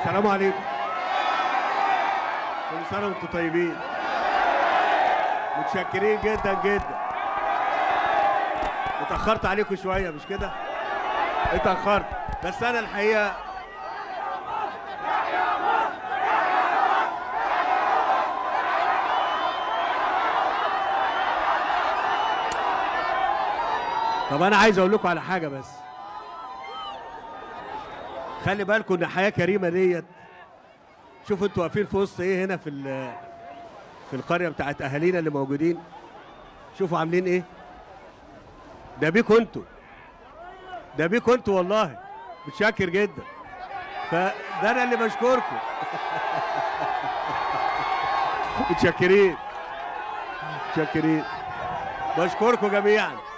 السلام عليكم كل سنه وانتم طيبين متشكرين جدا جدا اتاخرت عليكم شويه مش كده اتاخرت بس انا الحقيقه طب انا عايز اقول لكم على حاجه بس خلي بالكم ان حياه كريمه ديت شوفوا انتوا واقفين في وسط ايه هنا في ال- في القريه بتاعت اهالينا اللي موجودين شوفوا عاملين ايه ده بيكوا انتوا ده بيكوا انتوا والله متشكر جدا فده انا اللي بشكركم متشكرين متشكرين بشكركم جميعا